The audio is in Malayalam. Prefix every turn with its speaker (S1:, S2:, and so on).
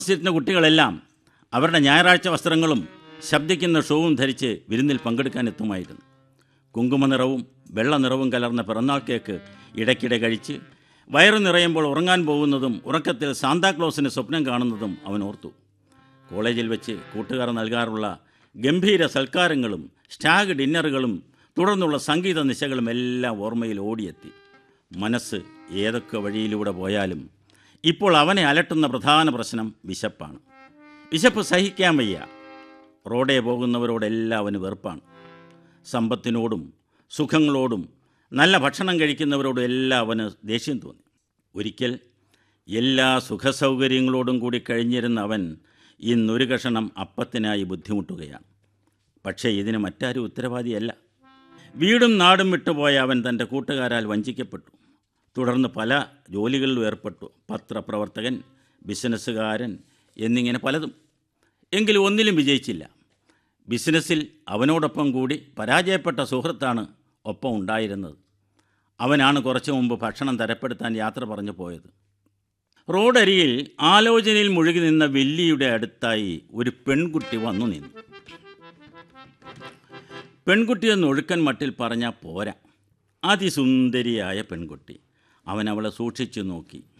S1: താമസിച്ചിരുന്ന കുട്ടികളെല്ലാം അവരുടെ ഞായറാഴ്ച വസ്ത്രങ്ങളും ശബ്ദിക്കുന്ന ഷോവും ധരിച്ച് വിരുന്നിൽ പങ്കെടുക്കാൻ എത്തുമായിരുന്നു കുങ്കുമ നിറവും വെള്ള നിറവും കലർന്ന പിറന്നാൾ കേക്ക് ഇടയ്ക്കിടെ കഴിച്ച് വയറു നിറയുമ്പോൾ ഉറങ്ങാൻ പോകുന്നതും ഉറക്കത്തിൽ സാന്താക്ലോസിന് സ്വപ്നം കാണുന്നതും അവൻ ഓർത്തു കോളേജിൽ വെച്ച് കൂട്ടുകാർ നൽകാറുള്ള ഗംഭീര സൽക്കാരങ്ങളും സ്റ്റാഗ് ഡിന്നറുകളും തുടർന്നുള്ള സംഗീത നിശകളും എല്ലാം ഓർമ്മയിൽ ഓടിയെത്തി മനസ്സ് ഏതൊക്കെ വഴിയിലൂടെ പോയാലും ഇപ്പോൾ അവനെ അലട്ടുന്ന പ്രധാന പ്രശ്നം വിശപ്പാണ് വിശപ്പ് സഹിക്കാൻ വയ്യ റോഡേ പോകുന്നവരോടെല്ലാം അവന് വെറുപ്പാണ് സമ്പത്തിനോടും സുഖങ്ങളോടും നല്ല ഭക്ഷണം കഴിക്കുന്നവരോടും എല്ലാം അവന് ദേഷ്യം തോന്നി ഒരിക്കൽ എല്ലാ സുഖസൗകര്യങ്ങളോടും കൂടി കഴിഞ്ഞിരുന്ന അവൻ ഇന്നൊരു കഷണം അപ്പത്തിനായി ബുദ്ധിമുട്ടുകയാണ് പക്ഷേ ഇതിന് മറ്റാരും ഉത്തരവാദിയല്ല വീടും നാടും വിട്ടുപോയ അവൻ തൻ്റെ കൂട്ടുകാരാൽ വഞ്ചിക്കപ്പെട്ടു തുടർന്ന് പല ജോലികളിലും ഏർപ്പെട്ടു പത്രപ്രവർത്തകൻ ബിസിനസ്സുകാരൻ എന്നിങ്ങനെ പലതും എങ്കിലും ഒന്നിലും വിജയിച്ചില്ല ബിസിനസ്സിൽ അവനോടൊപ്പം കൂടി പരാജയപ്പെട്ട സുഹൃത്താണ് ഒപ്പം ഉണ്ടായിരുന്നത് അവനാണ് കുറച്ചു മുമ്പ് ഭക്ഷണം തരപ്പെടുത്താൻ യാത്ര പറഞ്ഞു പോയത് റോഡരികിൽ ആലോചനയിൽ മുഴുകി നിന്ന വെല്ലിയുടെ അടുത്തായി ഒരു പെൺകുട്ടി വന്നു നിന്നു പെൺകുട്ടിയെന്ന് ഒഴുക്കൻ മട്ടിൽ പറഞ്ഞാൽ പോരാ അതിസുന്ദരിയായ പെൺകുട്ടി അവൻ അവളെ സൂക്ഷിച്ചു നോക്കി